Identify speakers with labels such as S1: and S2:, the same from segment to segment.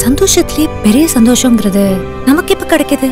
S1: சந்தோஷத்திலே பெரிய சந்தோஷங்கிறது நமக்கு எப்ப கிடைக்குது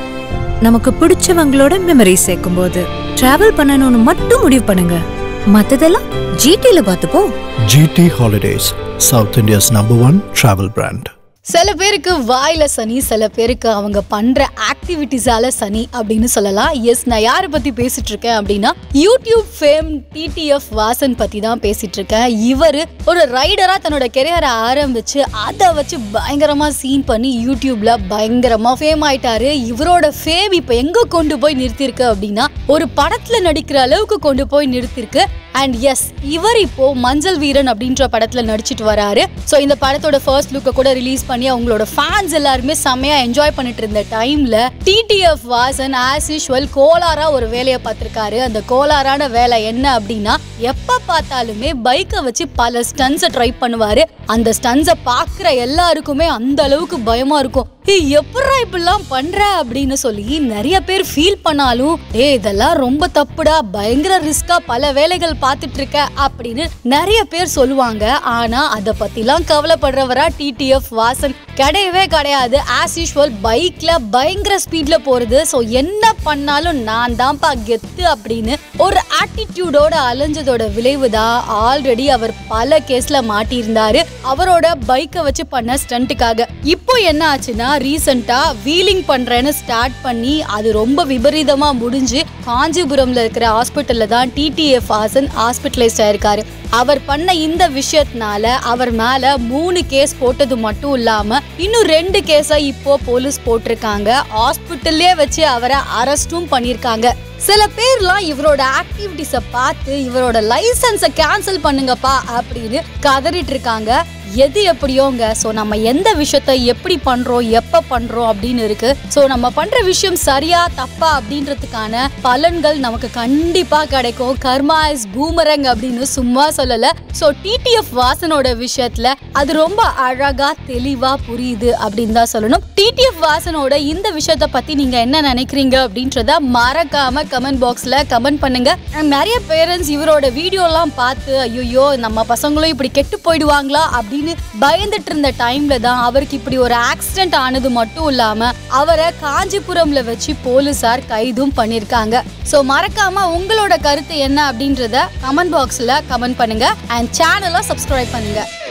S1: நமக்கு பிடிச்சவங்களோட மெமரி சேர்க்கும் போது டிராவல் பண்ணணும்னு மட்டும் முடிவு பண்ணுங்க மத்ததெல்லாம் ஜிடில பார்த்துப்போம்
S2: GT Holidays, South India's number one travel brand.
S3: சில பேருக்கு வாயில சனி சில பேருக்கு அவங்க பண்ற ஆக்டிவிட்டிஸால சனி அப்படின்னு சொல்லலாம் எஸ் நான் யாரை பத்தி பேசிட்டு இருக்கேன் அப்படின்னா யூடியூப் ஃபேம் டிடிஎஃப் வாசன் பத்தி தான் பேசிட்டு இருக்கேன் இவர் ஒரு ரைடரா தன்னோட கெரியரை ஆரம்பிச்சு அதை வச்சு பயங்கரமா சீன் பண்ணி யூடியூப்ல பயங்கரமா ஃபேம் ஆயிட்டாரு இவரோட ஃபேம் இப்ப எங்க கொண்டு போய் நிறுத்திருக்கு அப்படின்னா ஒரு படத்துல நடிக்கிற அளவுக்கு கொண்டு போய் நிறுத்திருக்கு அண்ட் எஸ் இவர் இப்போ மஞ்சள் வீரன் அப்படின்ற படத்துல நடிச்சிட்டு வராரு ஸோ இந்த படத்தோட ஃபர்ஸ்ட் லுக்கை கூட ரிலீஸ் பண்ணி அவங்களோட ஃபேன்ஸ் எல்லாருமே செம்மையா என்ஜாய் பண்ணிட்டு இருந்த டைம்ல டிடிஎஃப் வாசன் ஆஸ் யூஷுவல் கோலாரா ஒரு வேலையை பார்த்திருக்காரு அந்த கோலாரான வேலை என்ன அப்படின்னா எப்ப பார்த்தாலுமே பைக்கை வச்சு பல ஸ்டன்ஸை ட்ரை பண்ணுவாரு அந்த ஸ்டன்ஸை பார்க்குற எல்லாருக்குமே அந்த அளவுக்கு பயமா இருக்கும் ஏய் எப்படா இப்படிலாம் பண்ற அப்படின்னு சொல்லி நிறைய பேர் ஃபீல் பண்ணாலும் ஏ இதெல்லாம் ரொம்ப தப்புடா பயங்கர ரிஸ்கா பல வேலைகள் பார்த்துட்டு இருக்க அப்படின்னு நிறைய பேர் சொல்லுவாங்க ஆனா அதை பத்திலாம் கவலைப்படுறவரா டிடிஎஃப் வாசன் கிடையவே கிடையாது ஆஸ் யூஷுவல் பைக்ல பயங்கர ஸ்பீட்ல போறது ஸோ என்ன பண்ணாலும் நான் தான்ப்பா கெத்து அப்படின்னு ஒரு ஆட்டிடியூடோட அலைஞ்சதோட விளைவு தான் ஆல்ரெடி அவர் பல கேஸ்ல மாட்டியிருந்தாரு அவரோட பைக்கை வச்சு பண்ண ஸ்டண்ட்டுக்காக இப்போ என்ன ஆச்சுன்னா ரீசெண்டா வீலிங் பண்றேன்னு ஸ்டார்ட் பண்ணி அது ரொம்ப விபரீதமா முடிஞ்சு காஞ்சிபுரம்ல இருக்கிற ஹாஸ்பிட்டல்ல தான் டிடிஎஃப் ஹாசன் ஹாஸ்பிட்டலைஸ்ட் ஆயிருக்காரு அவர் பண்ண இந்த விஷயத்தினால அவர் மேல மூணு கேஸ் போட்டது மட்டும் இல்லாம இன்னும் ரெண்டு கேஸை இப்போ போலீஸ் போட்டிருக்காங்க ஹாஸ்பிட்டல்லே வச்சு அவரை அரெஸ்டும் பண்ணியிருக்காங்க சில பேர்லாம் இவரோட ஆக்டிவிட்டிஸை பார்த்து இவரோட லைசன்ஸை கேன்சல் பண்ணுங்கப்பா அப்படின்னு கதறிட்டு இருக்காங்க எது எப்படியோங்க ஸோ நம்ம எந்த விஷயத்த எப்படி பண்றோம் எப்ப பண்றோம் அப்படின்னு இருக்கு ஸோ நம்ம பண்ற விஷயம் சரியா தப்பா அப்படின்றதுக்கான பலன்கள் நமக்கு கண்டிப்பா கிடைக்கும் கர்மா இஸ் பூமரங் அப்படின்னு சும்மா சொல்லல ஸோ டிடிஎஃப் வாசனோட விஷயத்துல அது ரொம்ப அழகா தெளிவா புரியுது அப்படின்னு தான் சொல்லணும் டிடிஎஃப் வாசனோட இந்த விஷயத்த பத்தி நீங்க என்ன நினைக்கிறீங்க அப்படின்றத மறக்காம கமெண்ட் பாக்ஸ்ல கமெண்ட் பண்ணுங்க And நிறைய பேரண்ட்ஸ் இவரோட வீடியோலாம் பார்த்து ஐயோ நம்ம பசங்களும் இப்படி கெட்டு போயிடுவாங்களா அப்படின்னு பயந்துட்டு இருந்த டைம்ல தான் அவருக்கு இப்படி ஒரு ஆக்சிடென்ட் ஆனது மட்டும் இல்லாம அவரை காஞ்சிபுரம்ல வச்சு போலீசார் கைதும் பண்ணிருக்காங்க ஸோ மறக்காம உங்களோட கருத்து என்ன அப்படின்றத கமெண்ட் பாக்ஸ்ல கமெண்ட் பண்ணுங்க அண்ட் சேனலை சப்ஸ்கிரைப் பண்ணுங்க